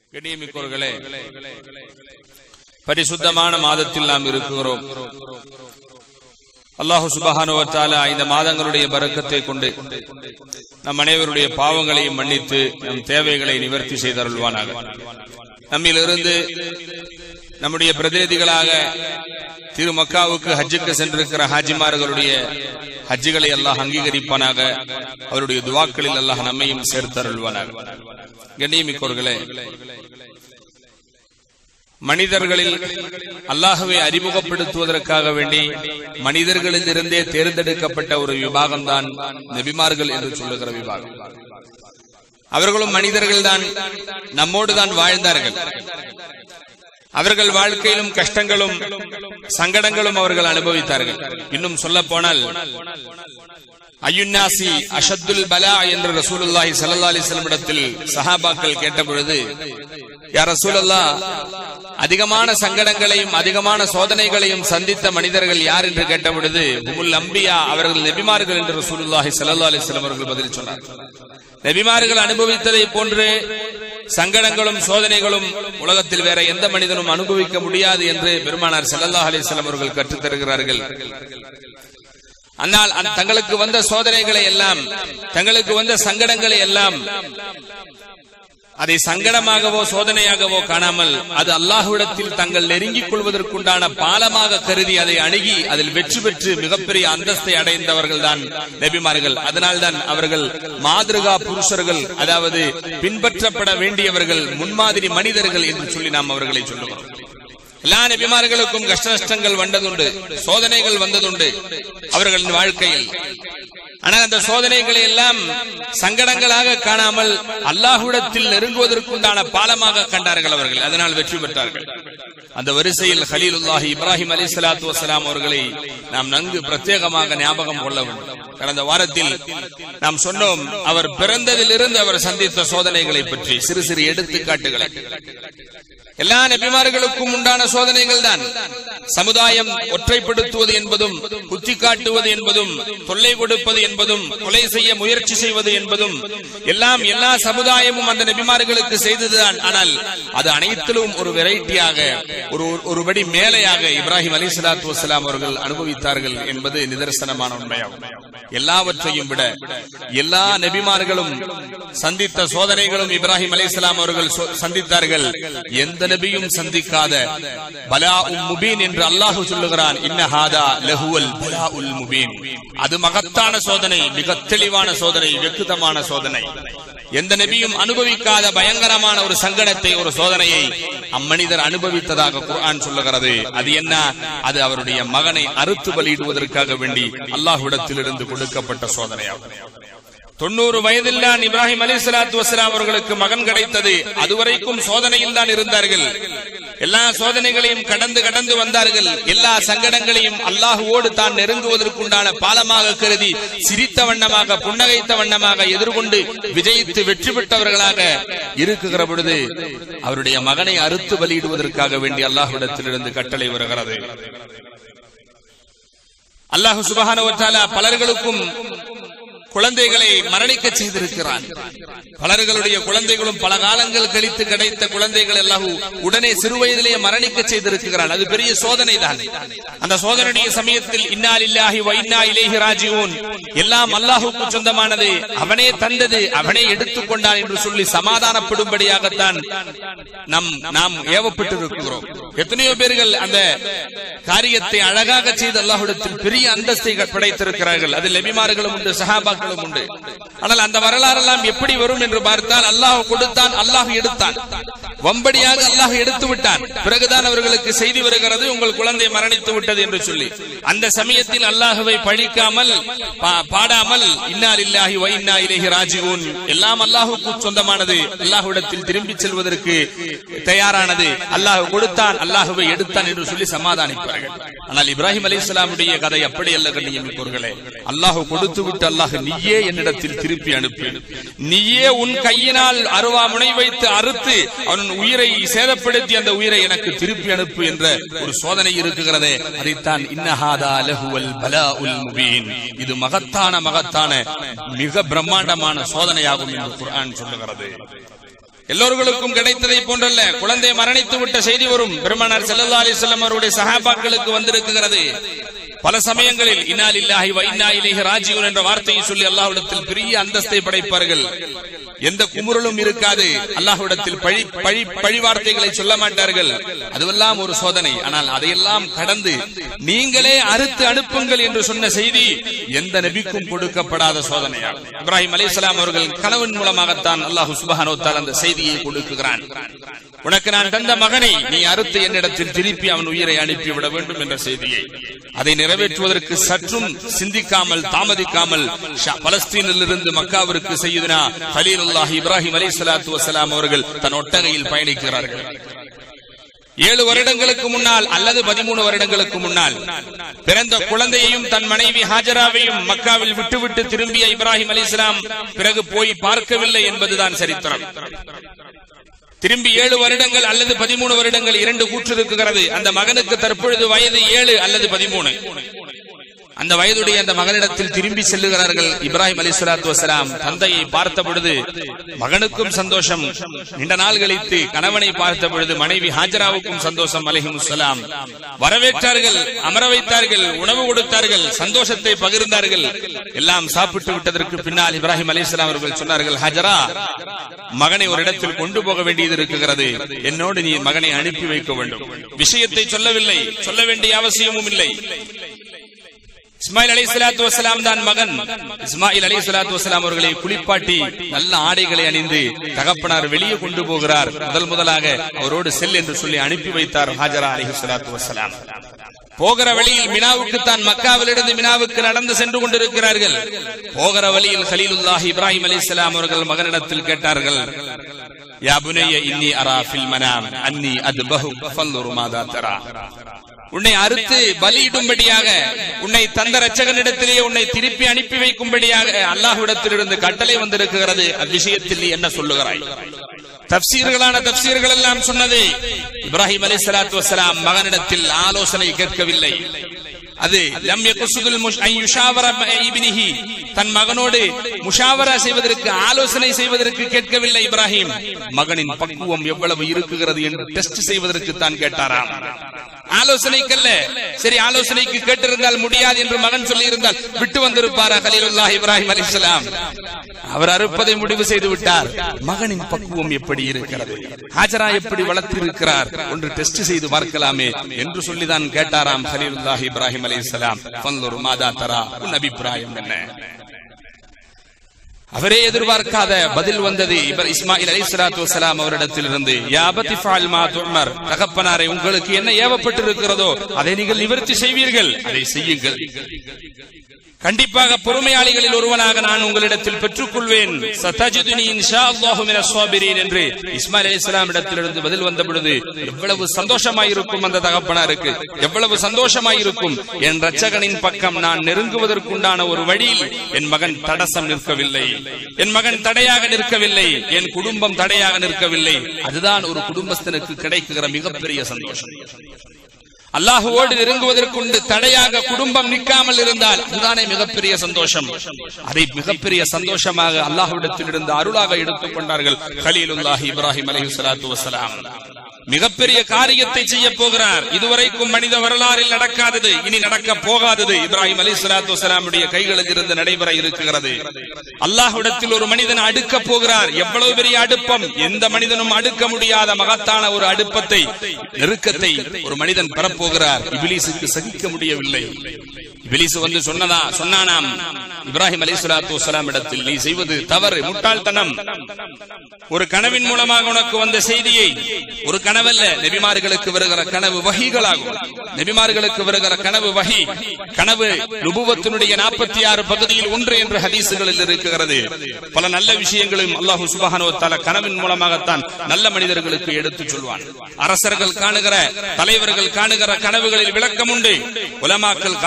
கண்ணியமிக்கோர்களே பரிசுத்தமான மாதத்தில் நாம் இருக்கிறோம் அல்லாஹு சுபஹானுவத்தால இந்த மாதங்களுடைய பரக்கத்தை கொண்டு நம் அனைவருடைய பாவங்களையும் மன்னித்து நம் தேவைகளை நிவர்த்தி செய்தருள்வானாக நம்மிலிருந்து நம்முடைய பிரதிநிதிகளாக திரு மக்காவுக்கு ஹஜ்ஜுக்கு சென்றிருக்கிற ஹாஜிமார்களுடைய ஹஜ்ஜுகளை அல்லாஹ் அங்கீகரிப்பானாக அவருடைய துவாக்களில் அல்லாஹ் நம்மையும் சேர்த்தருள்வானாக கண்ணியமிக்கோர்களே மனிதர்களில் அல்லாஹுவை அறிமுகப்படுத்துவதற்காக வேண்டி மனிதர்களில் இருந்தே தேர்ந்தெடுக்கப்பட்ட ஒரு விபாகம் தான் நபிமார்கள் என்று சொல்லுகிற விபாகம் அவர்களும் மனிதர்கள் தான் நம்மோடு தான் வாழ்ந்தார்கள் அவர்கள் வாழ்க்கையிலும் கஷ்டங்களும் சங்கடங்களும் அவர்கள் அனுபவித்தார்கள் இன்னும் சொல்ல போனால் அயுன்னாசி அஷத்துல் பலா என்று ரசூலுல்லாஹி சல்லா அலிஸ்லம் இடத்தில் சஹாபாக்கள் கேட்ட பொழுது யார் ரசூலல்லா அதிகமான சங்கடங்களையும் அதிகமான சோதனைகளையும் சந்தித்த மனிதர்கள் யார் என்று கேட்ட பொழுது உமுல் அம்பியா அவர்கள் நெபிமார்கள் என்று ரசூலுல்லாஹி சல்லா அலிஸ்லம் அவர்கள் பதில் சொன்னார் நெபிமார்கள் அனுபவித்ததை போன்று சங்கடங்களும் சோதனைகளும் உலகத்தில் வேற எந்த மனிதனும் அனுபவிக்க முடியாது என்று பெருமானார் சல்லல்லாஹ் அலிஸ்லாம் அவர்கள் கற்றுத் தருகிறார்கள் ஆனால் தங்களுக்கு வந்த சோதனைகளை எல்லாம் தங்களுக்கு வந்த சங்கடங்களை எல்லாம் அதை சங்கடமாகவோ சோதனையாகவோ காணாமல் அது அல்லாஹுவிடத்தில் தங்கள் நெருங்கிக் கொள்வதற்குண்டான பாலமாக கருதி அதை அணுகி அதில் வெற்றி பெற்று மிகப்பெரிய அந்தஸ்தை அடைந்தவர்கள் தான் நபிமார்கள் அதனால்தான் அவர்கள் மாதிருகா புருஷர்கள் அதாவது பின்பற்றப்பட வேண்டியவர்கள் முன்மாதிரி மனிதர்கள் என்று சொல்லி நாம் அவர்களை சொல்லுவோம் எல்லா நபிமார்களுக்கும் கஷ்ட நஷ்டங்கள் வந்ததுண்டு சோதனைகள் வந்ததுண்டு அவர்களின் வாழ்க்கையில் ஆனால் அந்த சோதனைகளை எல்லாம் சங்கடங்களாக காணாமல் அல்லாஹுடத்தில் நெருங்குவதற்குண்டான பாலமாக கண்டார்கள் அவர்கள் அதனால் வெற்றி பெற்றார்கள் அந்த வரிசையில் ஹலீலுல்லாஹி இப்ராஹிம் அலி சலாத்து வசலாம் அவர்களை நாம் நன்கு பிரத்யேகமாக ஞாபகம் கொள்ள வேண்டும் கடந்த வாரத்தில் நாம் சொன்னோம் அவர் பிறந்ததிலிருந்து அவர் சந்தித்த சோதனைகளை பற்றி சிறு சிறு எடுத்துக்காட்டுகளை எல்லா நபிமார்களுக்கும் உண்டான சோதனைகள் தான் சமுதாயம் ஒற்றைப்படுத்துவது என்பதும் குத்தி காட்டுவது என்பதும் தொல்லை கொடுப்பது என்பதும் கொலை செய்ய முயற்சி செய்வது என்பதும் எல்லாம் எல்லா சமுதாயமும் அந்த நபிமார்களுக்கு செய்ததுதான் ஆனால் அது அனைத்திலும் ஒரு வெரைட்டியாக ஒரு ஒருபடி மேலையாக இப்ராஹிம் அலி சலாத்து வசலாம் அவர்கள் அனுபவித்தார்கள் என்பது நிதர்சனமான உண்மையாகும் எல்லாவற்றையும் விட எல்லா நபிமார்களும் சந்தித்த சோதனைகளும் இப்ராஹிம் அலி அவர்கள் சந்தித்தார்கள் எந்த நபியும் சந்திக்காத பலா உல் முபீன் என்று அல்லாஹு சொல்லுகிறான் இன்னஹாதா லஹுவல் பலா உல் முபீன் அது மகத்தான சோதனை மிக தெளிவான சோதனை வெக்குதமான சோதனை எந்த நபியும் அனுபவிக்காத பயங்கரமான ஒரு சங்கடத்தை ஒரு சோதனையை அம்மனிதர் அனுபவித்ததாக குர்ஆன் சொல்லுகிறது அது என்ன அது அவருடைய மகனை அறுத்து பலியிடுவதற்காக வேண்டி அல்லாஹ்விடத்திலிருந்து கொடுக்கப்பட்ட சோதனையாகும் தொண்ணூறு வயதில் தான் இப்ராஹிம் அலி சலாத்து வசலாம் அவர்களுக்கு மகன் கிடைத்தது அதுவரைக்கும் சோதனையில் தான் இருந்தார்கள் எல்லா சோதனைகளையும் கடந்து கடந்து வந்தார்கள் எல்லா சங்கடங்களையும் அல்லாஹுவோடு தான் நெருங்குவதற்குண்டான பாலமாக கருதி சிரித்த வண்ணமாக புன்னகைத்த வண்ணமாக எதிர்கொண்டு விஜயித்து வெற்றி பெற்றவர்களாக இருக்குகிற பொழுது அவருடைய மகனை அறுத்து பலியிடுவதற்காக வேண்டி அல்லாஹுவிடத்திலிருந்து கட்டளை வருகிறது அல்லாஹு சுபகான பலர்களுக்கும் குழந்தைகளை மரணிக்க செய்திருக்கிறான் பலர்களுடைய குழந்தைகளும் பல காலங்கள் கழித்து கிடைத்த குழந்தைகள் எல்லாம் உடனே சிறு வயதிலேயே மரணிக்க செய்திருக்கிறான் அது பெரிய சோதனை தான் அந்த சோதனையுடைய சமயத்தில் இன்னால் இல்லாஹி வைனா இலேஹி ராஜிவோன் எல்லாம் அல்லாஹுக்கு சொந்தமானது அவனே தந்தது அவனே எடுத்துக்கொண்டான் என்று சொல்லி சமாதானப்படும்படியாகத்தான் நம் நாம் ஏவப்பட்டிருக்கிறோம் எத்தனையோ பேர்கள் அந்த காரியத்தை அழகாக செய்து அல்லாஹுடத்தில் பெரிய அந்தஸ்தை படைத்திருக்கிறார்கள் அதில் லெபிமார்களும் உண்டு சஹாபாக்களும் உண்டு ஆனால் அந்த வரலாறெல்லாம் எப்படி வரும் என்று பார்த்தால் அல்லாஹ் கொடுத்தான் அல்லாஹ் எடுத்தான் வம்படியாக அல்லாஹ் எடுத்து விட்டான் பிறகுதான் அவர்களுக்கு செய்தி வருகிறது உங்கள் குழந்தை மரணித்து விட்டது என்று சொல்லி அந்த சமயத்தில் அல்லாஹுவை பழிக்காமல் பாடாமல் இன்னால் இல்லாஹி வைன்னா இலேஹி ராஜிவூன் எல்லாம் அல்லாஹுக்கு சொந்தமானது அல்லாஹுடத்தில் திரும்பி செல்வதற்கு தயாரானது அல்லாஹ் கொடுத்தான் அல்லாஹுவை எடுத்தான் என்று சொல்லி சமாதானிப்பார்கள் ஆனால் இப்ராஹிம் அலி இஸ்லாமுடைய கதை அப்படி அல்ல கண்ணியமிப்பவர்களே அல்லாஹ் கொடுத்து விட்டு அல்லாஹ் நீயே என்னிடத்தில் திருப்பி அனுப்பி நீயே உன் கையினால் அருவா முனை வைத்து அறுத்து அவன் உயிரை சேதப்படுத்தி அந்த உயிரை எனக்கு திருப்பி அனுப்பு என்ற ஒரு சோதனை இருக்குகிறதே அதைத்தான் இன்னஹாதா லஹுவல் பலா உல் முபீன் இது மகத்தான மகத்தான மிக பிரம்மாண்டமான சோதனையாகும் என்று குர்ஆன் சொல்லுகிறது எல்லோர்களுக்கும் கிடைத்ததை போன்றல்ல குழந்தை மரணித்து விட்ட செய்தி வரும் பெருமானார் ஸல்லல்லாஹு அலைஹி வஸல்லம் அவருடைய சஹாபாக்களுக்கு வந்திருக்கிறது பல சமயங்களில் இன்னால் இல்லாஹி வ இன்னா இலைஹி ராஜியூன் என்ற வார்த்தையை சொல்லி அல்லாஹ்விடத்தில் பெரிய அந்தஸ்தை படைப்பார்கள் எந்த குமுறலும் இருக்காது அல்லாஹ்விடத்தில் பழி பழி பழி வார்த்தைகளை சொல்ல மாட்டார்கள் அதுவெல்லாம் ஒரு சோதனை ஆனால் அதையெல்லாம் கடந்து நீங்களே அறுத்து அனுப்புங்கள் என்று சொன்ன செய்தி எந்த நபிக்கும் கொடுக்கப்படாத சோதனையாகும் இப்ராஹிம் அலைஹிஸ்ஸலாம் அவர்கள் கனவின் மூலமாகத்தான் அல்லாஹ் சுப்ஹானஹு வ தஆலா அந்த செய்தியை கொடுக்குகிறான் உனக்கு நான் தந்த மகனை நீ அறுத்து என்னிடத்தில் திருப்பி அவன் உயிரை அனுப்பிவிட வேண்டும் என்ற செய்தியை அதை நிறைவேற்றுவதற்கு சற்றும் சிந்திக்காமல் தாமதிக்காமல் ஷா- பலஸ்தீனிலிருந்து மக்காவிற்கு செய்யுதுனா ஹலீலுல்லாஹி இப்ராஹிம் அலை சலாத்து வசலாம் அவர்கள் தன் ஒட்டகையில் பயணிக்கிறார்கள் ஏழு வருடங்களுக்கு முன்னால் அல்லது பதிமூணு வருடங்களுக்கு முன்னால் பிறந்த குழந்தையையும் தன் மனைவி ஹாஜராவையும் மக்காவில் விட்டுவிட்டு திரும்பிய இப்ராஹிம் அலிஸ்லாம் பிறகு போய் பார்க்கவில்லை என்பதுதான் சரித்திரம் திரும்பி ஏழு வருடங்கள் அல்லது பதிமூணு வருடங்கள் இரண்டு கூற்று இருக்கிறது அந்த மகனுக்கு தற்பொழுது வயது ஏழு அல்லது பதிமூணு அந்த வயதுடைய அந்த மகனிடத்தில் திரும்பி செல்லுகிறார்கள் இப்ராஹிம் அலி சலாத்து வசலாம் தந்தையை பார்த்த பொழுது மகனுக்கும் சந்தோஷம் நீண்ட நாள் கழித்து கணவனை பார்த்த பொழுது மனைவி ஹாஜராவுக்கும் சந்தோஷம் அலிஹிமுசலாம் வரவேற்றார்கள் அமர வைத்தார்கள் உணவு கொடுத்தார்கள் சந்தோஷத்தை பகிர்ந்தார்கள் எல்லாம் சாப்பிட்டு விட்டதற்கு பின்னால் இப்ராஹிம் அலிஸ்லாம் அவர்கள் சொன்னார்கள் ஹஜரா மகனை ஒரு இடத்தில் கொண்டு போக வேண்டியது இருக்கிறது என்னோடு நீ மகனை அனுப்பி வைக்க வேண்டும் விஷயத்தை சொல்லவில்லை சொல்ல வேண்டிய அவசியமும் இல்லை இஸ்மாயில் அலி சலாத்து வசலாம் தான் மகன் இஸ்மாயில் அலி சலாத்து வசலாம் அவர்களை குளிப்பாட்டி நல்ல ஆடைகளை அணிந்து தகப்பனார் வெளியே கொண்டு போகிறார் முதல் முதலாக அவரோடு செல் என்று சொல்லி அனுப்பி வைத்தார் ஹாஜரா அலி சலாத்து வசலாம் போகிற வழியில் மினாவுக்கு தான் மக்காவிலிருந்து மினாவுக்கு நடந்து சென்று கொண்டிருக்கிறார்கள் போகிற வழியில் ஹலீலுல்லாஹி இப்ராஹிம் அலிஸ்லாம் அவர்கள் மகனிடத்தில் கேட்டார்கள் யா புனைய இன்னி அரா ஃபில் மனாம் அன்னி அத்பஹு ஃபல்லுரு மாதா தரா உன்னை அறுத்து பலியிடும்படியாக உன்னை தந்த ரச்சகனிடத்திலேயே உன்னை திருப்பி அனுப்பி வைக்கும்படியாக அல்லாஹ்விடத்திலிருந்து கட்டளை வந்திருக்கிறது அவ்விஷயத்தில் நீ என்ன சொல்லுகிறாய் தப்சீர்களான தப்சீர்கள் எல்லாம் சொன்னது இப்ராஹிம் அலி சலாத்து வசலாம் மகனிடத்தில் ஆலோசனை கேட்கவில்லை அது லம் யகுசுதுல் முஷ் அன் யுஷாவர இப்னிஹி தன் மகனோடு முஷாவரா செய்வதற்கு ஆலோசனை செய்வதற்கு கேட்கவில்லை இப்ராஹிம் மகனின் பக்குவம் எவ்வளவு இருக்குகிறது என்று டெஸ்ட் செய்வதற்கு தான் கேட்டாராம் ஆலோசனைக்கல்ல சரி ஆலோசனைக்கு கேட்டிருந்தால் முடியாது என்று மகன் சொல்லி இருந்தால் விட்டு வந்திருப்பாரா கலீலுல்லாஹ் இப்ராஹிம் அலிஸ்லாம் அவர் அறுப்பதை முடிவு செய்து விட்டார் மகனின் பக்குவம் எப்படி இருக்கிறது ஹாஜரா எப்படி வளர்த்து இருக்கிறார் ஒன்று டெஸ்ட் செய்து பார்க்கலாமே என்று சொல்லிதான் கேட்டாராம் கலீலுல்லாஹ் இப்ராஹிம் அலிஸ்லாம் ஃபன்லுர் மாதா தரா உன் அபிப்பிராயம் என்ன அவரே எதிர்பார்க்காத பதில் வந்தது இவர் இஸ்மாயில் அலி சலாத்து வசலாம் அவரிடத்திலிருந்து யாபத்தி ஃபால் மா துமர் தகப்பனாரை உங்களுக்கு என்ன ஏவப்பட்டிருக்கிறதோ அதை நீங்கள் நிவர்த்தி செய்வீர்கள் அதை செய்யுங்கள் கண்டிப்பாக பொறுமையாளிகளில் ஒருவனாக நான் உங்களிடத்தில் பெற்றுக் கொள்வேன் சதஜிதுனி இன்ஷா அல்லாஹு மின ஸாபிரீன் என்று இஸ்மாயில் அலைஹிஸ்ஸலாம் இடத்திலிருந்து பதில் வந்த பொழுது எவ்வளவு சந்தோஷமாயிருக்கும் அந்த தகப்பனாருக்கு எவ்வளவு சந்தோஷமாயிருக்கும் என் ரட்சகனின் பக்கம் நான் நெருங்குவதற்குண்டான ஒரு வழியில் என் மகன் தடசம் நிற்கவில்லை என் மகன் தடையாக நிற்கவில்லை என் குடும்பம் தடையாக நிற்கவில்லை அதுதான் ஒரு குடும்பஸ்தனுக்கு கிடைக்குகிற மிகப்பெரிய சந்தோஷம் அல்லாஹுவோடு நெருங்குவதற்குண்டு தடையாக குடும்பம் நிற்காமல் இருந்தால் அதுதானே மிகப்பெரிய சந்தோஷம் அதை மிகப்பெரிய சந்தோஷமாக அல்லாஹ்விடத்திலிருந்து அருளாக எடுத்துக் கொண்டார்கள் கலீலுல்லாஹி இப்ராஹிம் அலைஹி ஸலாத்து வஸலாம் மிகப்பெரிய காரியத்தை செய்ய போகிறார் இதுவரைக்கும் மனித வரலாறில் நடக்காதது இனி நடக்க போகாதது இப்ராஹிம் அலி சலாத்து வசலாமுடைய கைகளில் இருந்து நடைபெற இருக்கிறது அல்லாஹ்விடத்தில் ஒரு மனிதன் அடுக்க போகிறார் எவ்வளவு பெரிய அடுப்பம் எந்த மனிதனும் அடுக்க முடியாத மகத்தான ஒரு அடுப்பத்தை நெருக்கத்தை ஒரு மனிதன் பெறப்போகிறார் இபிலிசுக்கு சகிக்க முடியவில்லை இபிலிசு வந்து சொன்னதா சொன்னானாம் இப்ராஹிம் அலி சலாத்து வசலாம் இடத்தில் நீ செய்வது தவறு முட்டாள்தனம் ஒரு கனவின் மூலமாக உனக்கு வந்த செய்தியை ஒரு கனவல்ல நெபிமார்களுக்கு வருகிற கனவு வகிகளாகும் நெபிமார்களுக்கு வருகிற கனவு வகி கனவு நுபுவத்தினுடைய நாற்பத்தி ஆறு பகுதியில் ஒன்று என்று ஹதீசுகளில் இருக்கிறது பல நல்ல விஷயங்களும் அல்லாஹு சுபஹானோ தல கனவின் மூலமாகத்தான் நல்ல மனிதர்களுக்கு எடுத்துச் சொல்வான் அரசர்கள் காணுகிற தலைவர்கள் காணுகிற கனவுகளில் விளக்கம் உண்டு உலமாக்கள் காணுகிற கனவு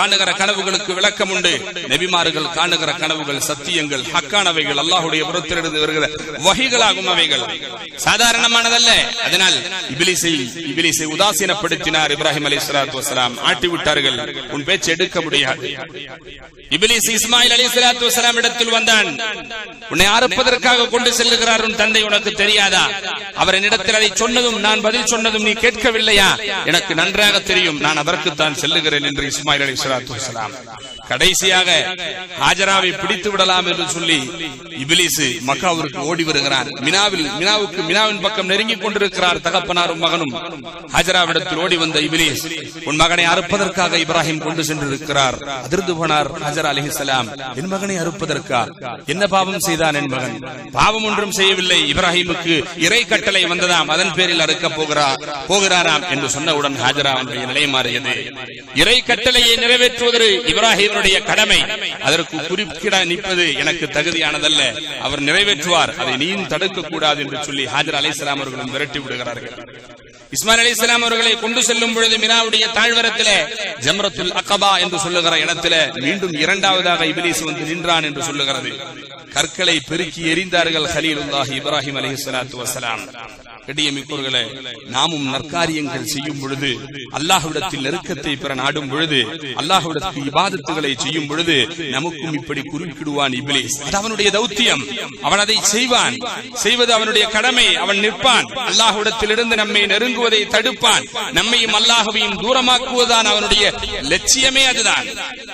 கனவுகளுக்கு விளக்கம் உண்டு நபிமார்கள் காணுகிற கனவுகள் சத்தியங்கள் ஹக்கானவைகள் அல்லாஹுடைய புறத்திலிருந்து வருகிற வகைகளாகும் அவைகள் சாதாரணமானதல்ல அதனால் இபிலிசை இபிலிசை உதாசீனப்படுத்தினார் இப்ராஹிம் அலி சலாத்து வசலாம் ஆட்டி விட்டார்கள் உன் பேச்சு எடுக்க முடியாது இபிலிஸ் இஸ்மாயில் அலி சலாத்து வசலாம் இடத்தில் வந்தான் உன்னை அறுப்பதற்காக கொண்டு செல்லுகிறார் உன் தந்தை உனக்கு தெரியாதா அவர் என்னிடத்தில் அதை சொன்னதும் நான் பதில் சொன்னதும் நீ கேட்கவில்லையா எனக்கு நன்றாக தெரியும் நான் அதற்குத்தான் செல்லுகிறேன் என்று இஸ்மாயில் அலி சலாத்து வசலாம் கடைசியாக ஹாஜராவை பிடித்து விடலாம் என்று சொல்லி இபிலிசு மக்காவிற்கு ஓடி வருகிறான் மினாவில் மினாவுக்கு மினாவின் பக்கம் நெருங்கிக் கொண்டிருக்கிறார் தகப்பனாரும் மகனும் ஹாஜராவிடத்தில் ஓடி வந்த இபிலிஸ் உன் மகனை அறுப்பதற்காக இப்ராஹிம் கொண்டு சென்றிருக்கிறார் அதிர்ந்து போனார் ஹாஜர் அலிஹிசலாம் என் மகனை அறுப்பதற்கா என்ன பாவம் செய்தான் என் மகன் பாவம் ஒன்றும் செய்யவில்லை இப்ராஹிமுக்கு இறை கட்டளை வந்ததாம் அதன் பேரில் அறுக்க போகிறார் போகிறாராம் என்று சொன்னவுடன் ஹாஜரா அவனுடைய நிலை மாறியது இறை கட்டளையை நிறைவேற்றுவது இப்ராஹிமுடைய கடமை அதற்கு குறுக்கிட நிற்பது எனக்கு தகுதியானதல்ல அவர் நிறைவேற்றுவார் அதை நீயும் தடுக்க கூடாது என்று சொல்லி ஹாஜர் அலிஸ்லாம் அவர்களும் விரட்டி விடுகிறார்கள் இஸ்மாயில் அலி இஸ்லாம் அவர்களை கொண்டு செல்லும் பொழுது மினாவுடைய தாழ்வரத்திலே ஜம்ரத்துல் அகபா என்று சொல்லுகிற இடத்துல மீண்டும் இரண்டாவதாக இபிலிஸ் வந்து நின்றான் என்று சொல்லுகிறது கற்களை பெருக்கி எரிந்தார்கள் ஹலீலுல்லாஹி இப்ராஹிம் அலி சலாத்து வசலாம் கடியமிப்பவர்களே நாமும் நற்காரியங்கள் செய்யும் பொழுது அல்லாஹ்விடத்தில் நெருக்கத்தை பெற நாடும் பொழுது அல்லாஹ்விடத்தில் இபாதத்துகளை செய்யும் பொழுது நமக்கும் இப்படி குறுக்கிடுவான் இபிலிஸ் அது அவனுடைய தௌத்தியம் அவன் அதை செய்வான் செய்வது அவனுடைய கடமை அவன் நிற்பான் அல்லாஹ்விடத்திலிருந்து நம்மை நெருங்குவதை தடுப்பான் நம்மையும் அல்லாஹுவையும் தூரமாக்குவதுதான் அவனுடைய லட்சியமே அதுதான்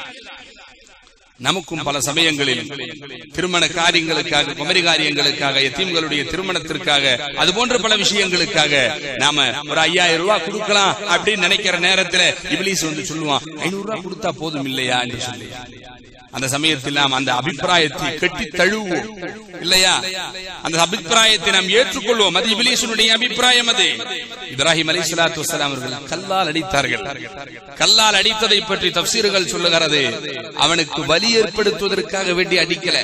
நமக்கும் பல சமயங்களில் திருமண காரியங்களுக்காக குமரி காரியங்களுக்காக எத்தீம்களுடைய திருமணத்திற்காக அது போன்ற பல விஷயங்களுக்காக நாம ஒரு ஐயாயிரம் ரூபாய் கொடுக்கலாம் அப்படின்னு நினைக்கிற நேரத்துல இபிலிஸ் வந்து சொல்லுவான் ஐநூறு ரூபாய் கொடுத்தா போதும் இல்லையா என்று சொல்லி அந்த சமயத்தில் நாம் அந்த அபிப்பிராயத்தை கட்டி தழுவோம் இல்லையா அந்த அபிப்பிராயத்தை நாம் ஏற்றுக்கொள்வோம் அது இபிலீசனுடைய அபிப்பிராயம் அது இப்ராஹிம் அலி சலாத்து வசலாம் அவர்கள் கல்லால் அடித்தார்கள் கல்லால் அடித்ததை பற்றி தப்சீர்கள் சொல்லுகிறது அவனுக்கு வலி ஏற்படுத்துவதற்காக வேண்டி அடிக்கல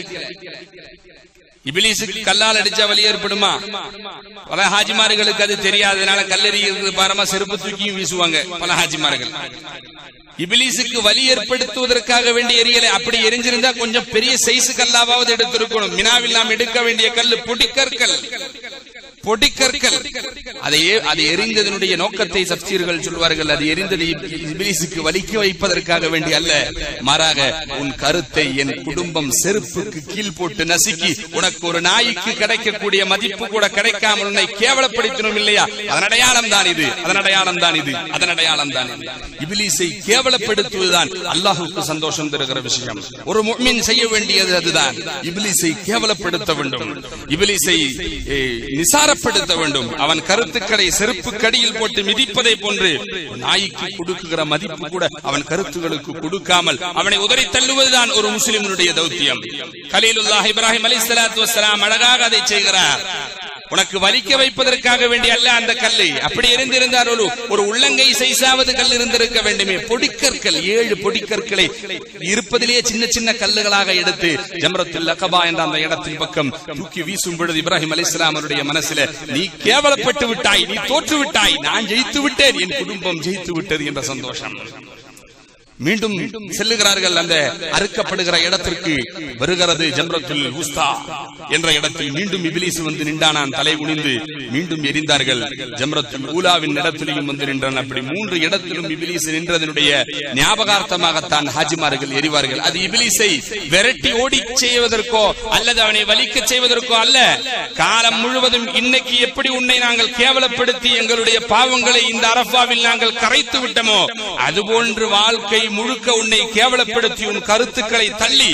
இபிலிசுக்கு கல்லால் அடிச்சா வலி ஏற்படுமா பல ஹாஜிமார்களுக்கு அது தெரியாதனால கல்லெறிகிறது பாரமா செருப்பு தூக்கியும் வீசுவாங்க பல ஹாஜிமார்கள் இபிலிசுக்கு வலி ஏற்படுத்துவதற்காக வேண்டிய எரியலை அப்படி எரிஞ்சிருந்தா கொஞ்சம் பெரிய சைஸ் கல்லாவது எடுத்திருக்கணும் மினாவில் நாம் எடுக்க வேண்டிய கல்லு பொடிக்கற்கள் பொடிக்கற்கள் அதை அதை எரிந்ததனுடைய நோக்கத்தை சப்சீர்கள் சொல்வார்கள் அது எரிந்தது இபிலிசுக்கு வலிக்க வைப்பதற்காக வேண்டி அல்ல மாறாக உன் கருத்தை என் குடும்பம் செருப்புக்கு கீழ் போட்டு நசுக்கி உனக்கு ஒரு நாய்க்கு கிடைக்கக்கூடிய மதிப்பு கூட கிடைக்காமல் உன்னை கேவலப்படுத்தணும் இல்லையா அதன் அடையாளம் தான் இது அதன் அடையாளம் தான் இது அதன் அடையாளம் தான் இது இபிலிசை கேவலப்படுத்துவதுதான் அல்லாஹுக்கு சந்தோஷம் தருகிற விஷயம் ஒரு முக்மின் செய்ய வேண்டியது அதுதான் இபிலிசை கேவலப்படுத்த வேண்டும் இபிலிசை நிசாரப்படுத்த வேண்டும் அவன் கருத்துக்களை செருப்பு கடியில் போட்டு மிதிப்பதை போன்று நாய்க்கு கொடுக்குகிற மதிப்பு கூட அவன் கருத்துகளுக்கு கொடுக்காமல் அவனை உதறி தள்ளுவதுதான் ஒரு முஸ்லிமனுடைய தௌத்தியம் கலீலுல்லாஹ் இப்ராஹிம் அலி சலாத்து வசலாம் அழகாக அதை செய்கிறார் உனக்கு வலிக்க வைப்பதற்காக வேண்டிய அல்ல அந்த கல்லை அப்படி இருந்திருந்தார் ஒரு ஒரு உள்ளங்கை சைஸாவது கல் இருந்திருக்க வேண்டுமே பொடிக்கற்கள் ஏழு பொடிக்கற்களை இருப்பதிலேயே சின்ன சின்ன கல்லுகளாக எடுத்து ஜம்ரத்துல் அகபா என்ற அந்த இடத்தின் பக்கம் தூக்கி வீசும் பொழுது இப்ராஹிம் அலி அவருடைய மனசுல நீ கேவலப்பட்டு விட்டாய் நீ தோற்று விட்டாய் நான் ஜெயித்து விட்டேன் என் குடும்பம் ஜெயித்து விட்டது என்ற சந்தோஷம் மீண்டும் செல்லுகிறார்கள் அந்த அறுக்கப்படுகிற இடத்திற்கு வருகிறது ஜம்ரத்துல் உஸ்தா என்ற இடத்தில் மீண்டும் இபிலிஸ் வந்து நின்றானான் தலை குனிந்து மீண்டும் எரிந்தார்கள் ஜம்ரத்துல் ஊலாவின் இடத்திலையும் வந்து நின்றான் அப்படி மூன்று இடத்திலும் இபிலிஸ் நின்றதனுடைய ஞாபகார்த்தமாகத்தான் ஹாஜிமார்கள் எரிவார்கள் அது இபிலிஸை விரட்டி ஓடி செய்வதற்கோ அல்லது அவனை வலிக்க செய்வதற்கோ அல்ல காலம் முழுவதும் இன்னைக்கு எப்படி உன்னை நாங்கள் கேவலப்படுத்தி எங்களுடைய பாவங்களை இந்த அரபாவில் நாங்கள் கரைத்து விட்டோமோ அதுபோன்று வாழ்க்கை முழுக்க உன்னை கேவலப்படுத்தி உன் கருத்துக்களை தள்ளி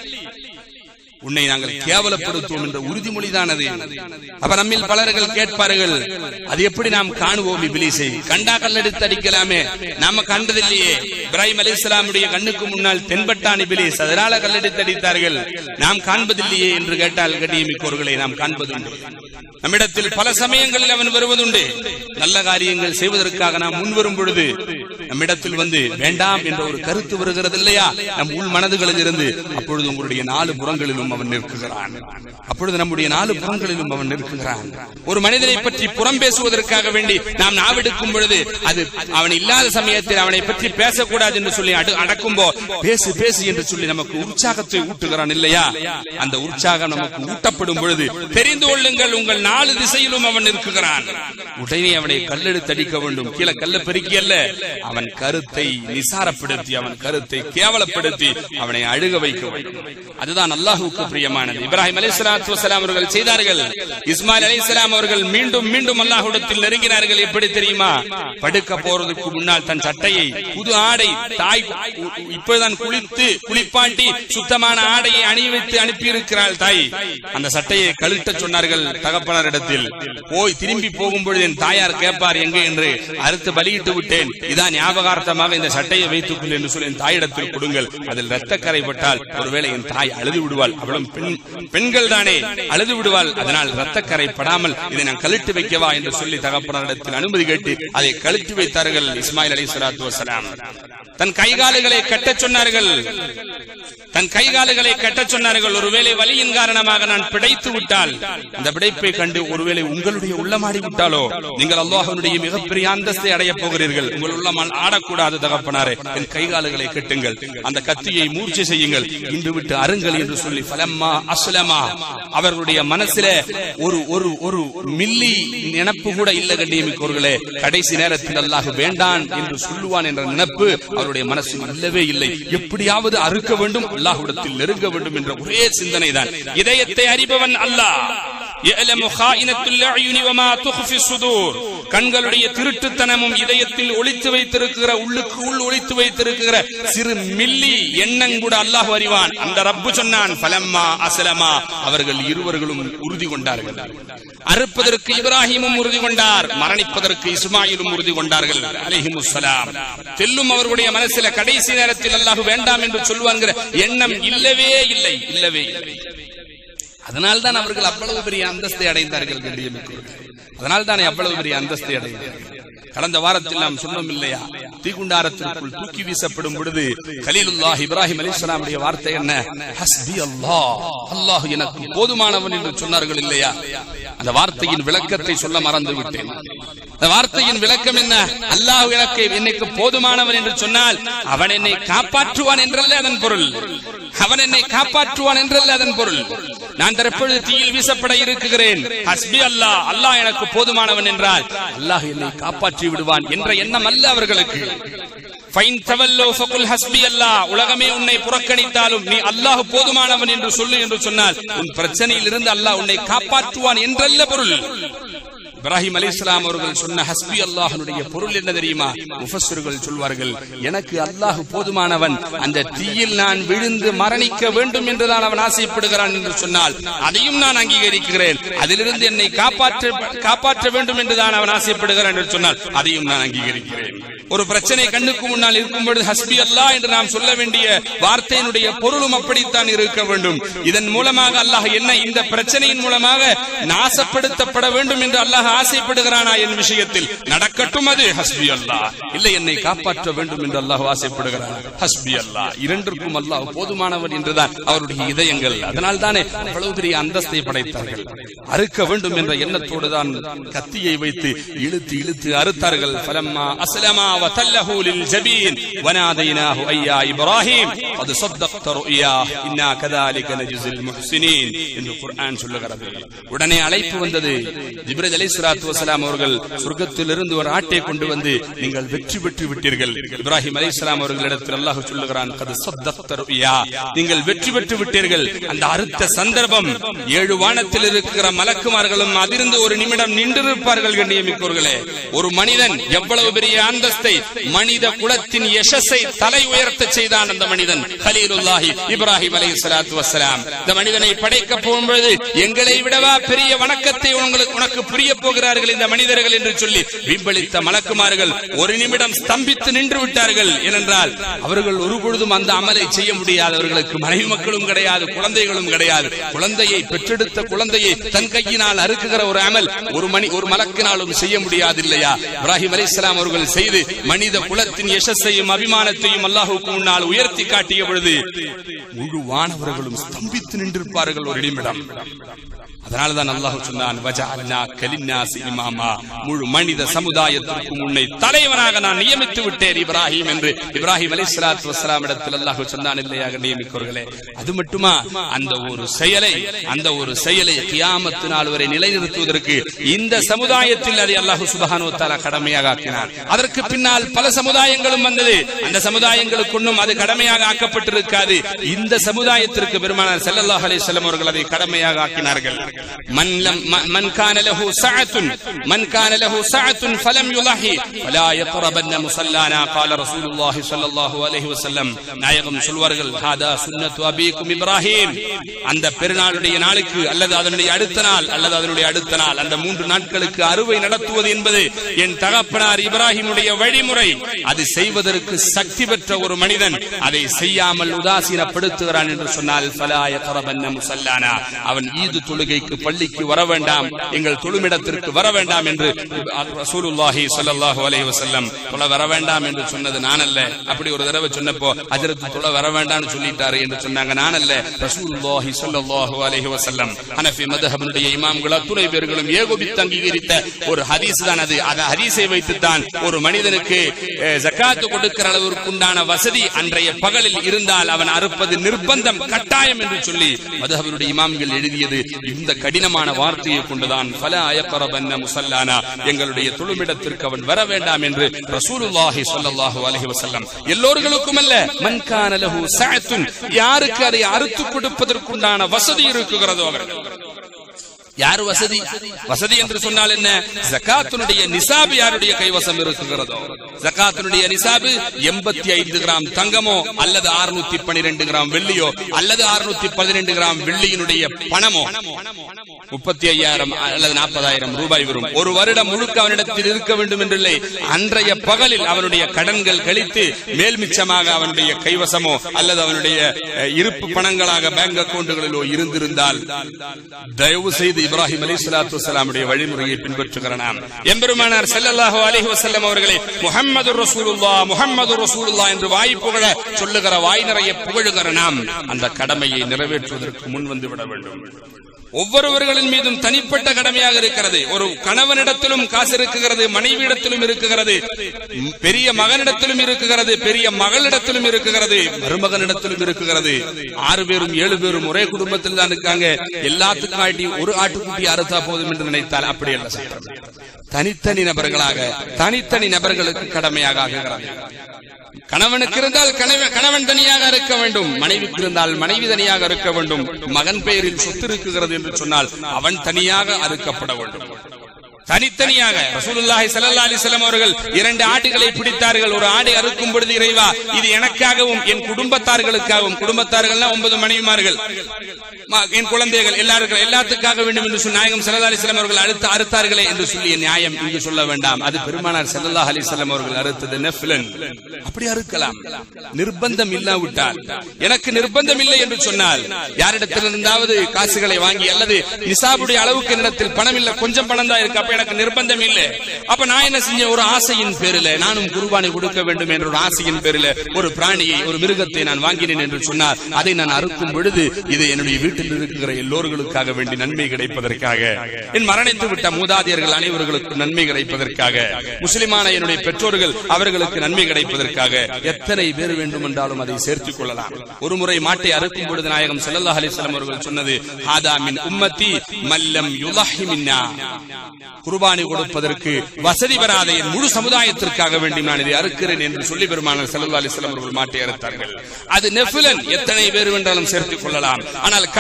உன்னை நாங்கள் கேவலப்படுத்துவோம் என்ற உறுதிமொழிதான் அது அப்ப நம்மில் பலர்கள் கேட்பார்கள் அது எப்படி நாம் காணுவோம் இபிலிசை கண்டா கல்லெடுத்து அடிக்கலாமே நாம கண்டதில்லையே இப்ராஹிம் அலி இஸ்லாமுடைய கண்ணுக்கு முன்னால் தென்பட்டான் இபிலிஸ் அதனால கல்லெடுத்து அடித்தார்கள் நாம் காண்பதில்லையே என்று கேட்டால் கட்டியமிக்கோர்களை நாம் காண்பதுண்டு நம்மிடத்தில் பல சமயங்களில் அவன் வருவதுண்டு நல்ல காரியங்கள் செய்வதற்காக நாம் முன்வரும் பொழுது நம்மிடத்தில் வந்து வேண்டாம் என்ற ஒரு கருத்து வருகிறது இல்லையா நம் உள் மனதுகளில் இருந்து அப்பொழுது உங்களுடைய நாலு புறங்களிலும் அவன் நிற்குகிறான் அப்பொழுது நம்முடைய நாலு புறங்களிலும் அவன் நிற்குகிறான் ஒரு மனிதனை பற்றி புறம் பேசுவதற்காக வேண்டி நாம் நாவெடுக்கும் பொழுது அது அவன் இல்லாத சமயத்தில் அவனை பற்றி பேசக்கூடாது என்று சொல்லி அடு- அடக்கும்போ பேசு பேசு என்று சொல்லி நமக்கு உற்சாகத்தை ஊட்டுகிறான் இல்லையா அந்த உற்சாகம் நமக்கு ஊட்டப்படும் பொழுது தெரிந்து கொள்ளுங்கள் உங்கள் நாலு திசையிலும் அவன் இருக்குகிறான் உடனே அவனை கல்லெடுத்து அடிக்க வேண்டும் கீழே கல்ல பெருக்கி அல்ல அவன் கருத்தை நிசாரப்படுத்தி அவன் கருத்தை கேவலப்படுத்தி அவனை அழுக வைக்க வேண்டும் அதுதான் அல்லாஹுக்கு பிரியமானது இப்ராஹிம் அலைஹிஸ்ஸலாத்து வஸலாம் அவர்கள் செய்தார்கள் இஸ்மாயில் அலைஹிஸ்ஸலாம் அவர்கள் மீண்டும் மீண்டும் அல்லாஹ்விடத்தில் நெருங்கினார்கள் எப்படி தெரியுமா படுக்க போறதுக்கு முன்னால் தன் சட்டையை புது ஆடை தாய் உ- உ- இப்போதான் குளித்து குளிப்பாட்டி சுத்தமான ஆடையை அணிவித்து அனுப்பியிருக்கிறாள் தாய் அந்த சட்டையை கழட்ட சொன்னார்கள் தகப்பனரிடத்தில் போய் திரும்பி போகும் பொழுது என் தாயார் கேட்பார் எங்கே என்று அறுத்து பலியிட்டு விட்டேன் இதான் ஞாபகார்த்தமாக இந்த சட்டையை வைத்துக் கொள் என்று சொல்லி என் தாயிடத்தில் கொடுங்கள் அதில் ரத்தக்கரை பட்டால் ஒருவேளை என் தாய் அழுது விடுவாள் அவளும் பெண் பெண்கள் தானே அழுது விடுவாள் அதனால் ரத்தக்கரை படாமல் இதை நான் கழட்டி வைக்கவா என்று சொல்லி தகப்பனரிடத்தில் அனுமதி கேட்டு அதை கழட்டி வைத்தார்கள் இஸ்மாயில் அலி சலாத்து வசலாம் தன் கைகாலுகளை கட்டச் சொன்னார்கள் தன் கைகாலுகளை கட்டச் சொன்னார்கள் ஒருவேளை வலியின் காரணமாக நான் பிடைத்து விட்டால் அந்த பிடைப்பை கண்டு ஒருவேளை உங்களுடைய உள்ளமாடி விட்டாலோ நீங்கள் அல்லாஹனுடைய மிகப்பெரிய அந்தஸ்தை அடையப் போகிறீர்கள் உங்கள் உள்ளமால் ஆடக்கூடாது தகப்பனாரே என் கைகாலுகளை கட்டுங்கள் அந்த கத்தியை மூர்ச்சி செய்யுங்கள் இன்று விட்டு அருங்கள் என்று சொல்லி ஃபலம்மா அஸ்லமா அவர்களுடைய மனசில ஒரு ஒரு ஒரு மில்லி நினப்பு கூட இல்ல கண்ணியமிக்கோர்களே கடைசி நேரத்தில் அல்லாஹ் வேண்டான் என்று சொல்லுவான் என்ற நினப்பு அவருடைய மனசில் இல்லவே இல்லை எப்படியாவது அறுக்க வேண்டும் அல்லாஹ்விடத்தில் நெருங்க வேண்டும் என்ற ஒரே சிந்தனை தான் இதயத்தை அறிபவன் அல்லாஹ் يعلم خائنة الأعين وما تخفي الصدور கண்களுடைய திருட்டுத்தனமும் இதயத்தில் ஒளித்து வைத்திருக்கிற உள்ளுக்கு உள் ஒளித்து வைத்திருக்கிற சிறு மில்லி எண்ணம் கூட அல்லாஹ் அறிவான் அந்த ரப்பு சொன்னான் பலம்மா அசலமா அவர்கள் இருவர்களும் உறுதி கொண்டார்கள் அறுப்பதற்கு இப்ராஹிமும் உறுதி கொண்டார் மரணிப்பதற்கு இஸ்மாயிலும் உறுதி கொண்டார்கள் அலிஹிமுசலாம் தெல்லும் அவர்களுடைய மனசில கடைசி நேரத்தில் அல்லாஹ் வேண்டாம் என்று சொல்லுவாங்கிற எண்ணம் இல்லவே இல்லை இல்லவே இல்லை அதனால்தான் அவர்கள் அவ்வளவு பெரிய அந்தஸ்தை அடைந்தார்கள் கண்ணியமிக்கவர்கள் அதனால் தானே அவ்வளவு பெரிய அந்தஸ்தை அடைந்தார்கள் கடந்த வாரத்தில் நாம் சொன்னோம் இல்லையா தீகுண்டாரத்திற்குள் தூக்கி வீசப்படும் பொழுது கலீலுல்லாஹ் இப்ராஹிம் அலிஸ்லாமுடைய வார்த்தை என்ன ஹஸ்பி அல்லாஹ் அல்லாஹ் எனக்கு போதுமானவன் என்று சொன்னார்கள் இல்லையா அந்த வார்த்தையின் விளக்கத்தை சொல்ல மறந்து விட்டேன் அந்த வார்த்தையின் விளக்கம் என்ன அல்லாஹ் எனக்கு என்னைக்கு போதுமானவன் என்று சொன்னால் அவன் என்னை காப்பாற்றுவான் என்றல்ல அதன் பொருள் அவன் என்னை காப்பாற்றுவான் என்றல்ல அதன் பொருள் நான் தற்பொழுது தீயில் வீசப்பட இருக்கிறேன் ஹஸ்பி அல்லாஹ் அல்லாஹ் எனக்கு போதுமானவன் என்றால் அல்லாஹ் என்னை காப்பாற்றி விடுவான் என்ற எண்ணம் அல்ல அவர்களுக்கு ஃபைன் தவல்லோ ஃபகுல் ஹஸ்பி அல்லாஹ் உலகமே உன்னை புறக்கணித்தாலும் நீ அல்லாஹ் போதுமானவன் என்று சொல்லு என்று சொன்னால் உன் பிரச்சனையில் இருந்து அல்லாஹ் உன்னை காப்பாற்றுவான் என்றல்ல பொருள் இப்ராஹிம் அலிஸ்லாம் அவர்கள் சொன்ன ஹஸ்பி அல்லாஹனுடைய பொருள் என்ன தெரியுமா முஃபஸ்ஸிர்கள் சொல்வார்கள் எனக்கு அல்லாஹ் போதுமானவன் அந்த தீயில் நான் விழுந்து மரணிக்க வேண்டும் என்றுதான் அவன் ஆசைப்படுகிறான் என்று சொன்னால் அதையும் நான் அங்கீகரிக்கிறேன் அதிலிருந்து என்னை காப்பாற்ற காப்பாற்ற வேண்டும் என்றுதான் அவன் ஆசைப்படுகிறான் என்று சொன்னால் அதையும் நான் அங்கீகரிக்கிறேன் ஒரு பிரச்சனை கண்ணுக்கு முன்னால் இருக்கும் பொழுது ஹஸ்பி அல்லாஹ் என்று நாம் சொல்ல வேண்டிய வார்த்தையினுடைய பொருளும் அப்படித்தான் இருக்க வேண்டும் இதன் மூலமாக அல்லாஹ் என்ன இந்த பிரச்சனையின் மூலமாக நாசப்படுத்தப்பட வேண்டும் என்று அல்லாஹ் ஆசைப்படுகிறானா என் விஷயத்தில் நடக்கட்டும் அது ஹஸ்பி அல்லாஹ் இல்லை என்னை காப்பாற்ற வேண்டும் என்று அல்லாஹ் ஆசைப்படுகிறான் ஹஸ்பி அல்லாஹ் இரண்டிற்கும் அல்லாஹ் போதுமானவன் என்றுதான் அவருடைய இதயங்கள் அதனால் தானே அவ்வளவு பெரிய அந்தஸ்தை படைத்தார்கள் அறுக்க வேண்டும் என்ற எண்ணத்தோடு தான் கத்தியை வைத்து இழுத்து இழுத்து அறுத்தார்கள் ஃபலம்மா அஸ்லமா وتله للجبين وناديناه أي يا إبراهيم قد صدقت رؤياه إنا كذلك نجزي المحسنين என்று குர்ஆன் சொல்லுகிறது உடனே அழைப்பு வந்தது ஜிப்ரீல் அலைஹிஸ்ஸலாத்து வஸலாம் அவர்கள் சொர்க்கத்திலிருந்து ஒரு ஆட்டை கொண்டு வந்து நீங்கள் வெற்றி பெற்று விட்டீர்கள் இப்ராஹிம் அலைஹிஸ்ஸலாம் அவர்களிடத்தில் அல்லாஹ் சொல்லுகிறான் கது صدقت رؤيا நீங்கள் வெற்றி பெற்று விட்டீர்கள் அந்த அறுத்த சந்தர்ப்பம் ஏழு வானத்தில் இருக்கிற மலக்குமார்களும் அதிர்ந்து ஒரு நிமிடம் நின்றிருப்பார்கள் கண்ணியமிக்கோர்களே ஒரு மனிதன் எவ்வளவு பெரிய அந்தஸ்தை மனித குலத்தின் யசஸை தலை உயர்த்த செய்தான் அந்த மனிதன் ஹலீலுல்லாஹி இப்ராஹிம் அலைஹி ஸலாத்து வஸலாம் இந்த மனிதனை படைக்க போகும்பொழுது எங்களை விடவா பெரிய வணக்கத்தை உங்களுக்கு உனக்கு புரிய போகிறார்கள் இந்த மனிதர்கள் என்று சொல்லி விம்பளித்த மலக்குமார்கள் ஒரு நிமிடம் ஸ்தம்பித்து நின்று விட்டார்கள் ஏனென்றால் அவர்கள் ஒரு பொழுதும் அந்த அமலை செய்ய முடியாதவர்களுக்கு மனைவி மக்களும் கிடையாது குழந்தைகளும் கிடையாது குழந்தையை பெற்றெடுத்த குழந்தையை தன் கையினால் அறுக்குகிற ஒரு அமல் ஒரு மணி ஒரு மலக்கினாலும் செய்ய முடியாது இல்லையா இப்ராஹிம் அலிஸ்லாம் அவர்கள் செய்து மனித குலத்தின் யசஸையும் அபிமானத்தையும் அல்லாஹுக்கு முன்னால் உயர்த்தி காட்டிய பொழுது முழு வானவர்களும் ஸ்தம்பித்து நின்றிருப்பார்கள் ஒரு நிமிடம் அதனாலதான் அல்லாஹ் சொன்னான் வஜஅல்னா கலின்னாசி இமாமா முழு மனித சமுதாயத்திற்கு முன்னை தலைவனாக நான் நியமித்து விட்டேன் இப்ராஹிம் என்று இப்ராஹிம் அலைஹிஸ்ஸலாத்து வஸ்ஸலாம் இடத்தில் அல்லாஹ் சொன்னான் இல்லையாக நியமிக்கிறவர்களே அது மட்டுமா அந்த ஒரு செயலை அந்த ஒரு செயலை கியாமத்து நாள் வரை நிலைநிறுத்துவதற்கு இந்த சமுதாயத்தில் அதை அல்லாஹ் சுபஹானு தஆலா கடமையாக ஆக்கினார் அதற்கு பின்னால் பல சமுதாயங்களும் வந்தது அந்த சமுதாயங்களுக்கு ஒன்றும் அது கடமையாக ஆக்கப்பட்டிருக்காது இந்த சமுதாயத்திற்கு பெருமானார் ஸல்லல்லாஹு அலைஹி வஸல்லம் அவர்கள் அதை கடமையாக ஆக்கினார்கள் من لم من كان له سعة من كان له سعة فلم يضحي فلا يقربن مصلانا قال رسول الله صلى الله عليه وسلم நாயகம் சொல்வார்கள் ஹாதா சுன்னத்து அபீக்கும் இப்ராஹிம் அந்த பெருநாளுடைய நாளுக்கு அல்லது அதனுடைய அடுத்த நாள் அல்லது அதனுடைய அடுத்த நாள் அந்த மூன்று நாட்களுக்கு அறுவை நடத்துவது என்பது என் தகப்பனார் இப்ராஹிமுடைய வழிமுறை அது செய்வதற்கு சக்தி பெற்ற ஒரு மனிதன் அதை செய்யாமல் உதாசீனப்படுத்துகிறான் என்று சொன்னால் ஃபலாய தரபன்ன முசல்லானா அவன் ஈது தொழுகைக்கு பள்ளிக்கு வர வேண்டாம் எங்கள் தொழுமிடத்திற்கு வர வேண்டாம் என்று ரசூலுல்லாஹி ஸல்லல்லாஹு அலைஹி வஸல்லம் தொழ வர வேண்டாம் என்று சொன்னது நான் அல்ல அப்படி ஒரு தடவை சொன்னப்போ ஹஜ்ரத் தொழ வர வேண்டாம்னு சொல்லிட்டாரு என்று சொன்னாங்க நான் அல்ல ரசூலுல்லாஹி ஸல்லல்லாஹு அலைஹி வஸல்லம் ஹனஃபி மذهبனுடைய இமாம்கள் அத்துணை பேர்களும் ஏகோபித்து அங்கீகரித்த ஒரு ஹதீஸ் தான் அது அந்த ஹதீஸை வைத்துத்தான் ஒரு மனிதனுக்கு அஹ், ஜகாத்து கொடுக்கிற அளவிற்கு உண்டான வசதி அன்றைய பகலில் இருந்தால் அவன் அறுப்பது நிர்பந்தம் கட்டாயம் என்று சொல்லி மதுஹபனுடைய இமாம்கள் எழுதியது இந்த கடினமான வார்த்தையை கொண்டுதான் பல அயக்கரபன்ன முசல்லானா எங்களுடைய தொழுமிடத்திற்கு அவன் வர வேண்டாம் என்று ரசூலுல்லாஹி ஸல்லல்லாஹு அலைஹி வஸல்லம் எல்லோர்களுக்கும் அல்ல மன் கான லஹு சஅத்துன் யாருக்கு அதை அறுத்து கொடுப்பதற்குண்டான வசதி இருக்குகிறதோ அவர்கள் யார் வசதி வசதி என்று சொன்னால் என்ன ஜகாத்தினுடைய நிசாபு யாருடைய கைவசம் இருக்குகிறதோ ஜகாத்தினுடைய நிசாபு எண்பத்தி ஐந்து கிராம் தங்கமோ அல்லது அறுநூத்தி பனிரெண்டு கிராம் வெள்ளியோ அல்லது அறுநூத்தி பதினெண்டு கிராம் வெள்ளியினுடைய பணமோ முப்பத்தி ஐயாயிரம் அல்லது நாற்பதாயிரம் ரூபாய் வரும் ஒரு வருடம் முழுக்க அவனிடத்தில் இருக்க வேண்டும் என்றில்லை அன்றைய பகலில் அவனுடைய கடன்கள் கழித்து மேல் மிச்சமாக அவனுடைய கைவசமோ அல்லது அவனுடைய அஹ், இருப்பு பணங்களாக பேங்க் அக்கவுண்டுகளிலோ இருந்திருந்தால் தயவு செய்து இப்ராஹிம் அலி சலாத்து வசலாமுடைய வழிமுறையை பின்பற்றுகிற நாம் எம்பெருமானார் ஸல்லல்லாஹு அலைஹி வஸல்லம் அவர்களை முஹம்மது ரசூலுல்லாஹ் முஹம்மது ரசூலுல்லாஹ் என்று வாய் புகழ சொல்லுகிற வாய் நிறைய புகழுகிற நாம் அந்த கடமையை நிறைவேற்றுவதற்கு முன் வந்து விட வேண்டும் ஒவ்வொருவர்களின் மீதும் தனிப்பட்ட கடமையாக இருக்கிறது ஒரு கணவனிடத்திலும் காசு இருக்குகிறது மனைவியிடத்திலும் இருக்குகிறது ம், பெரிய மகனிடத்திலும் இருக்குகிறது பெரிய மகளிடத்திலும் இருக்குகிறது மருமகனிடத்திலும் இருக்குகிறது ஆறு பேரும் ஏழு பேரும் ஒரே குடும்பத்தில் தான் இருக்காங்க எல்லாத்துக்கும் ஆட்டி ஒரு ஆட்டுக்குட்டி அறுத்தா போதும் என்று நினைத்தால் அப்படி அல்ல சட்டம் தனித்தனி நபர்களாக தனித்தனி நபர்களுக்கு கடமையாக ஆகுகிறது கணவனுக்கு இருந்தால் கணவன் கணவன் தனியாக இருக்க வேண்டும் மனைவிக்கு இருந்தால் மனைவி தனியாக இருக்க வேண்டும் மகன் பெயரில் சொத்து இருக்குகிறது என்று சொன்னால் அவன் தனியாக அறுக்கப்பட வேண்டும் தனித்தனியாக ரசூலுல்லாஹி ஸல்லல்லாஹு அலைஹி வஸல்லம் அவர்கள் இரண்டு ஆடுகளை பிடித்தார்கள் ஒரு ஆடை அறுக்கும் பொழுது இறைவா இது எனக்காகவும் என் குடும்பத்தார்களுக்காகவும் குடும்பத்தார்கள்னா ஒன்பது மனைவிமார்கள் ம- என் குழந்தைகள் எல்லாருக்கும் எல்லாத்துக்காக வேண்டும் என்று சொல்லி நாயகம் ஸல்லல்லாஹு அலைஹி வஸல்லம் அவர்கள் அறுத்து அறுத்தார்களே என்று சொல்லிய நியாயம் இங்கு சொல்ல வேண்டாம் அது பெருமானார் ஸல்லல்லாஹு அலைஹி வஸல்லம் அவர்கள் அறுத்தது நஃபிலன் அப்படி அறுக்கலாம் நிர்பந்தம் இல்லாவிட்டால் எனக்கு நிர்பந்தம் இல்லை என்று சொன்னால் யாரிடத்திலிருந்தாவது காசுகளை வாங்கி அல்லது நிசாபுடைய அளவுக்கு என்னிடத்தில் பணம் இல்ல கொஞ்சம் பணம் தான் இருக்கு அப்ப எனக்கு நிர்பந்தம் இல்லை அப்ப நான் என்ன செஞ்சேன் ஒரு ஆசையின் பேரில் நானும் குர்பானை கொடுக்க வேண்டும் என்ற ஒரு ஆசையின் பேரில் ஒரு பிராணியை ஒரு மிருகத்தை நான் வாங்கினேன் என்று சொன்னால் அதை நான் அறுக்கும் பொழுது இது என்னுடைய வீட்டில் இருக்கிற எல்லோர்களுக்காக வேண்டி நன்மை கிடைப்பதற்காக என் மரணித்து விட்ட மூதாதையர்கள் அனைவர்களுக்கும் நன்மை கிடைப்பதற்காக முஸ்லிமான என்னுடைய பெற்றோர்கள் அவர்களுக்கு நன்மை கிடைப்பதற்காக எத்தனை பேர் வேண்டும் என்றாலும் அதை சேர்த்துக் கொள்ளலாம் ஒரு முறை மாட்டை அறுக்கும் பொழுது நாயகம் ஸல்லல்லாஹு அலைஹி வஸல்லம் அவர்கள் சொன்னது ஹாதா மின் உம்மத்தி மல்லம் யுலஹி மின்னா குர்பானி கொடுப்பதற்கு வசதி பெறாத என் முழு சமுதாயத்திற்காக வேண்டி நான் இதை அறுக்கிறேன் என்று சொல்லி பெருமானார் ஸல்லல்லாஹு அலைஹி வஸல்லம் அவர்கள் மாட்டை அறுத்தார்கள் அது நெஃபிலன் எத்தனை பேர் வேண்டாலும் சேர்த்துக் கொள்ளலாம் ஆனால் கடமை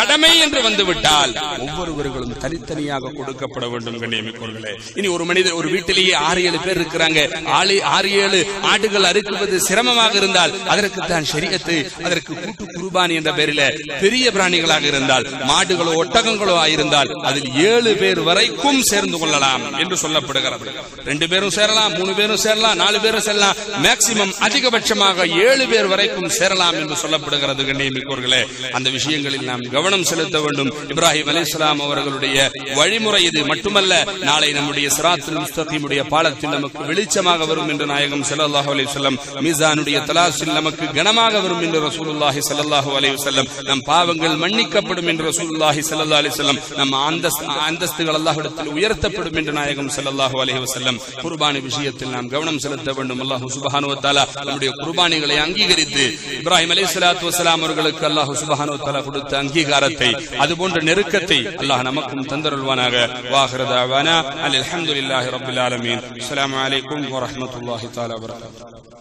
கடமை என்று வந்துவிட்டால் ஒவ்வொருவர்களும் தனித்தனியாக கொடுக்கப்பட வேண்டும் கண்ணியமிக்கோர்களே இனி ஒரு மனிதர் ஒரு வீட்டிலேயே ஆறு ஏழு பேர் இருக்கிறாங்க ஆளு ஆறு ஏழு ஆடுகள் அறுக்குவது சிரமமாக இருந்தால் அதற்கு தான் ஷரியத்து அதற்கு கூட்டு குர்பானி என்ற பெயரில பெரிய பிராணிகளாக இருந்தால் மாடுகளோ ஒட்டகங்களோ ஆயிருந்தால் அதில் ஏழு பேர் வரைக்கும் சேர்ந்து கொள்ளலாம் என்று சொல்லப்படுகிறது ரெண்டு பேரும் சேரலாம் மூணு பேரும் சேரலாம் நாலு பேரும் சேரலாம் மேக்சிமம் அதிகபட்சமாக ஏழு பேர் வரைக்கும் சேரலாம் என்று சொல்லப்படுகிறது கண்ணியமிக்கோர்களே அந்த விஷயங்களில் நாம் கவனம் செலுத்த வேண்டும் இப்ராஹிம் அலிஸ்லாம் அவர்களுடைய வழிமுறை இது மட்டுமல்ல நாளை நம்முடைய சிராத்துல் முஸ்தகீமுடைய பாலத்தில் நமக்கு வெளிச்சமாக வரும் என்று நாயகம் ஸல்லல்லாஹு அலைஹி வஸல்லம் மீசானுடைய தலாசில் நமக்கு கனமாக வரும் என்று ரசூலுல்லாஹி ஸல்லல்லாஹு அலைஹி வஸல்லம் நம் பாவங்கள் மன்னிக்கப்படும் என்று ரசூலுல்லாஹி ஸல்லல்லாஹு அலைஹி வஸல்லம் நம் அந்தஸ்து அந்தஸ்துகள் அல்லாஹ்விடத்தில் உயர்த்தப்படும் என்று நாயகம் ஸல்லல்லாஹு அலைஹி வஸல்லம் குர்பானி விஷயத்தில் நாம் கவனம் செலுத்த வேண்டும் அல்லாஹ் சுப்ஹானஹு வ தஆலா நம்முடைய குர்பானிகளை அங்கீகரித்து இப்ராஹிம் அலைஹிஸ்ஸலாத்து வஸலாம் அவர்களுக்கு அல்லாஹ் சுப்ஹானஹு வ தஆலா கொடுத்த அங்கீகாரத்தை அதுபோன்ற நெருக்கத்தை அல்லாஹ் நமக்கும் தந்தருள்வானாக வாஹிர தாவானா அல்ஹம்துலில்லாஹி ரப்பில் ஆலமீன் அஸ்ஸலாமு அலைக்கும் வரஹ்மத்துல்லாஹி தஆலா வபரகாத்துஹு